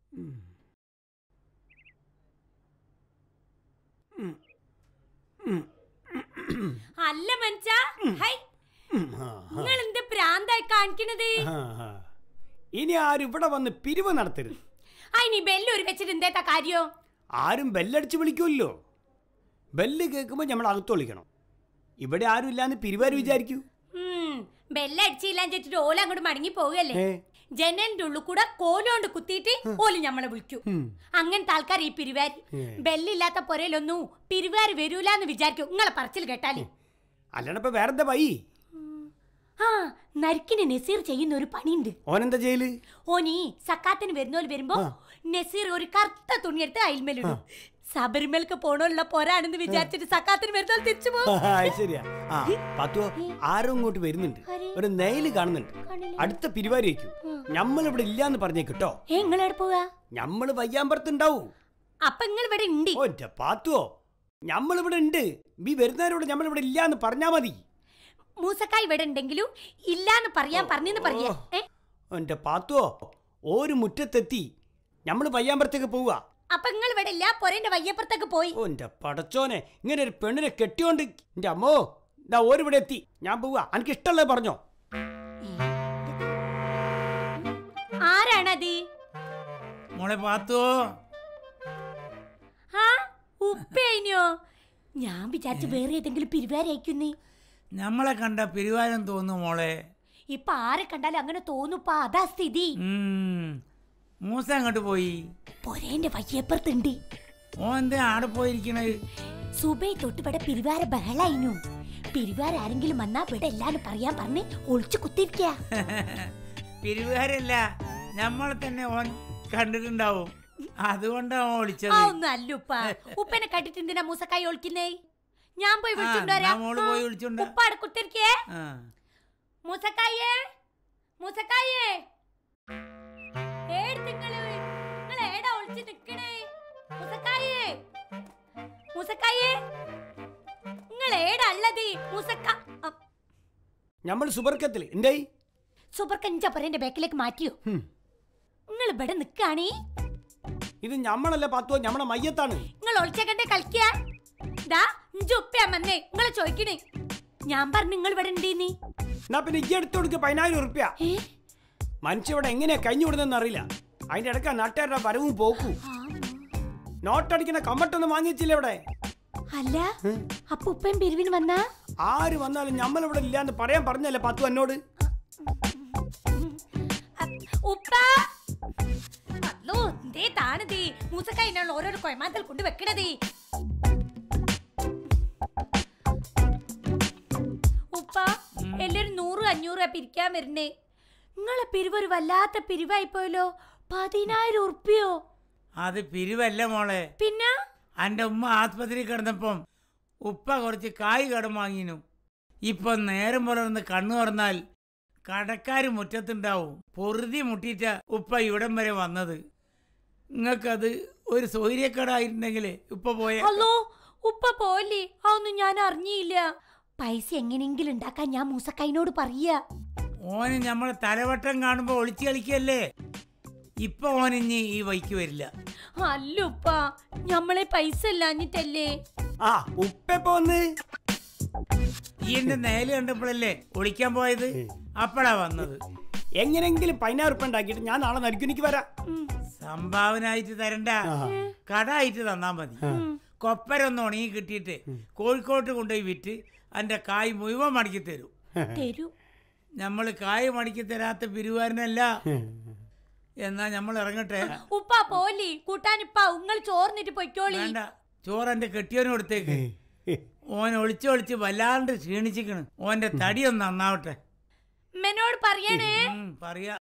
അല്ല മനുഷ്യ ഹൈ നിങ്ങൾ എന്ത് പ്രാന്തായി കാണിക്കണത് ഇനി ആരും ഇവിടെ വന്ന് പിരിവ് നടത്തരുത് അതിന് ബെല്ലൂര് വെച്ചിട്ട് എന്തേത്ത കാര്യോ ആരും ബെല്ലടിച്ച് വിളിക്കുമല്ലോ ബെല്ല് കേൾക്കുമ്പോൾ നമ്മൾ അകത്ത് വിളിക്കണം ഇവിടെ ആരും ഇല്ലാന്ന് പിരിവാര് വിചാരിക്കൂ ഉം, ബെല്ലടിച്ചില്ലാന്ന് വെച്ചിട്ട് ഓല അങ്ങോട്ട് മടങ്ങി പോവുകയല്ലേ ഏ. ജനലിന്റെ ഉള്ളിൽ കൂടെ കോലോണ്ട് കുത്തിയിട്ട് ഓല് നമ്മളെ വിളിക്കും ഉം. അങ്ങനത്തെ ആൾക്കാർ ഈ പിരിവാരി ഏ. ബെല്ലില്ലാത്ത പൊരയിലൊന്നും പിരിവാര് വരൂലെന്ന് വിചാരിക്കും നിങ്ങളെ പറച്ചിൽ കേട്ടാല് അല്ലാണ്ട് ഇപ്പൊ വേറെന്താ വൈ ആ നരിക്കിന് നസീർ ചെയ്യുന്ന ഒരു പണിയുണ്ട് ഓനെന്താ ചെയ്യല് ഓനി സക്കാത്തിന് വരുന്നോല് വരുമ്പോ നസീർ ഒരു കറുത്ത തുണിയെടുത്ത് അയിൽമേലിടും ശബരിമലക്ക് പോണോലുള്ള പോരാണെന്ന് വിചാരിച്ചിട്ട് സക്കാത്തിന് വരുന്നോൽ തിരിച്ചു പോകും ആ, അത് ശരിയാ ആ പത്തോ ആരും ഇങ്ങോട്ട് വരുന്നുണ്ട് ആര്? ഒരു നെയില് കാണുന്നുണ്ട് കാണില്ല. അടുത്ത പിരിവാരി വയ്ക്കൂ നമ്മൾ ഇവിടെ ഇല്ലാന്ന് പറഞ്ഞേ കേട്ടോ ഏ നിങ്ങൾ എവിടെ പോവാ നമ്മൾ വയ്യാമ്പറത്തുണ്ടാവൂ അപ്പൊ നിങ്ങൾ ഇവിടെ ഉണ്ട് ഓ എന്റെ പാത്തുവോ നമ്മളിവിടെ ഉണ്ട് ബി വരുന്നവരോട് നമ്മളിവിടെ ഇല്ലാന്ന് പറഞ്ഞാ മതി മൂസക്കായ് ഇവിടെ ഉണ്ടെങ്കിലും ഇല്ലാന്ന് പറയാൻ പറഞ്ഞെന്ന് പറയാ ഏ എന്റെ പാത്തുവോ ഒരു മുറ്റത്തെത്തി നമ്മൾ വയ്യാമ്പറത്തേക്ക് പോവുക അപ്പൊ നിങ്ങൾ ഇവിടെ ഇല്ല പൊരന്റെ വയ്യപ്പുറത്തേക്ക് പോയി ഓ എന്റെ പടച്ചോനെ ഇങ്ങനെ ഒരു പെണ്ണിനെ കെട്ടിയോണ്ട് എന്റെ അമ്മോ ഇതാ ഓരിവിടെ എത്തി ഞാൻ പോവുക എനിക്ക് ഇഷ്ടമുള്ളത് പറഞ്ഞോ ആരാണത് മോളെ പാത്തോ ആ ഉപ്പേനോ ഞാൻ വിചാരിച്ചു വേറെ ഏതെങ്കിലും പിരിവാരയക്കുന്നേ നമ്മളെ കണ്ട പിരിവാരം തോന്നുന്നു മോളെ ഇപ്പൊ ആരെ കണ്ടാലും അങ്ങനെ തോന്നുപ്പാ അതാ സ്ഥിതി ഉം. മൂസ അങ്ങോട്ട് പോയി പൊരേന്റെ വയ്യപ്പുറത്തുണ്ട് ഓ എന്താ ആടെ പോയിരിക്കണത് സുബൈ തൊട്ട് ഇവിടെ പിരിവാര ബഹളായിനു പിരിവാര ആരെങ്കിലും വന്നാ ഇവിടെ എല്ലാരും പറയാൻ പറഞ്ഞ് ഒളിച്ചു കുത്തിരിക്ക പിരിവാരല്ല നമ്മളെ തന്നെ ഓൻ കണ്ടിട്ടുണ്ടാവും അതുകൊണ്ടാ ഓൻ ആ വിളിച്ചത് ഒന്നും അല്ല ഉപ്പ ഉപ്പനെ കണ്ടിട്ട് എന്തിനാ മൂസക്കായി ഒളിക്കുന്നേ ഞാൻ പോയി ആ, വിളിച്ചുണ്ടോരാ എന്നാ മോള് പോയി വിളിച്ചോണ്ട് വാ. ഉപ്പ അവിടെ കുത്തിരിക്കേ ആ. മൂസക്കായേ മൂസക്കായേ ഏട് നിങ്ങള് നിങ്ങൾ ഏടാ ഒളിച്ച് നിക്കണേ മൂസക്കായേ മൂസക്കായേ നിങ്ങൾ ഏടാ ഉള്ളത് മൂസക്ക അ, നമ്മൾ സുബർക്കത്തിൽ എന്തായി സൂപ്പർ കഞ്ച പറയന്റെ ബാക്കിലേക്ക് മാറ്റിയോ നിങ്ങൾ ഇവിടെ നിക്കാണേ ഇത് ഞമ്മളല്ല പാത്തുവോ ഞമ്മളെ മയ്യത്താണ് നിങ്ങൾ ഒളിച്ചകണ്ടേ കളിക്കുക ദാ ഇഞ്ച ഉപ്പയാ മന്നേ നിങ്ങളെ ചോദിക്കണേ ഞാൻ പറഞ്ഞു നിങ്ങൾ ഇവിടെ ഉണ്ടീന്ന് എന്നാ പിന്നെ ഈ എടുത്തു കൊടുക്കുക പതിനായിരം ഉറുപ്പ്യ ഏ മനുഷ്യ ഇവിടെ എങ്ങനെയാ കഴിഞ്ഞു വിടുന്നതെന്ന് അറിയില്ല അതിന്റെ ഇടയ്ക്ക് നാട്ടുകാരുടെ വരവും പോക്കും നോട്ടടിക്കുന്ന കമ്മട്ടൊന്നും വാങ്ങിച്ചില്ല ഇവിടെ അല്ല അപ്പൊ ഉപ്പയും പിരിവിന് വന്നാ ആര് വന്നാലും നമ്മളിവിടെ ഇല്ലാന്ന് പറയാൻ പറഞ്ഞല്ലേ പത്തു എന്നോട് അ- ഉപ്പ അല്ലോ ദേ താണതേ മൂസക്കായിനാണ് ഓരോരോ കൊയമാന്തൽ കൊണ്ട് വെക്കണതേ ഉപ്പ എല്ലാരും നൂറ് അഞ്ഞൂറ് പിരിക്കാൻ വരുന്നേ നിങ്ങളെ പിരിവ് ഒരു വല്ലാത്ത പിരിവായി പോയല്ലോ പതിനായിരം ഉറുപ്പിയോ അത് പിരിവല്ല മോളെ പിന്നെ എൻ്റെ ഉമ്മ ആസ്പത്രി കിടന്നപ്പം ഉപ്പ കുറച്ച് കായ് കടം വാങ്ങിനു ഇപ്പൊ നേരം പുലർന്ന് കണ്ണു തുറന്നാൽ കടക്കാര് മുറ്റത്തുണ്ടാവും പൊറുതി മുട്ടിയിട്ട ഉപ്പ ഇവിടം വരെ വന്നത് നിങ്ങൾക്കത് ഒരു സൗകര്യക്കടായിട്ടുണ്ടെങ്കിൽ ഉപ്പ പോയ അല്ലോ ഉപ്പ പോലെ അതൊന്നും ഞാൻ അറിഞ്ഞില്ല പൈസ എങ്ങനെയെങ്കിലും ഉണ്ടാക്കാൻ ഞാൻ മൂസക്കായിനോട് പറയാ ഓന് നമ്മളെ തലവട്ടം കാണുമ്പോ ഒളിച്ചു കളിക്കല്ലേ ഇപ്പൊ ഓനിഞ്ഞ് ഈ വൈക്ക് വരില്ല അല്ലുപ്പ ഞമ്മളെ പൈസ ഇല്ലാഞ്ഞിട്ടല്ലേ ആ ഉപ്പെപ്പോ വന്ന് ഈ എന്റെ നേല് കണ്ടപ്പോഴല്ലേ ഒളിക്കാൻ പോയത് അപ്പഴാ വന്നത് എങ്ങനെങ്കിലും പതിനായിരം ഉറുപ്പ്യ ഉണ്ടാക്കിയിട്ട് ഞാൻ നാളെ നരിക്കുനിക്ക് വരാം സംഭാവന ആയിട്ട് തരണ്ട കട ആയിട്ട് തന്നാ മതി കൊപ്പരൊന്ന് ഉണങ്ങി കിട്ടിയിട്ട് കോഴിക്കോട്ട് കൊണ്ടുപോയി വിറ്റ് എൻ്റെ കായ് മുഴുവൻ മടക്കി തരും തരൂ നമ്മൾ കായ് മടക്കി തരാത്ത പിരിവാരനല്ല എന്നാ നമ്മൾ ഇറങ്ങട്ടെ ഉപ്പ പോലി കൂട്ടാനിപ്പ ഉങ്ങൾ ചോർന്നിട്ട് പൊയ്ക്കോളി വേണ്ട ചോറ് എൻ്റെ കെട്ടിയവന് കൊടുത്തേക്ക് ഓൻ ഒളിച്ച് ഒളിച്ച് വല്ലാണ്ട് ക്ഷീണിച്ചിക്കണ് ഓന്റെ തടി ഒന്ന് നന്നാവട്ടെ മെനോട് പറയണേ ഉം, പറയാ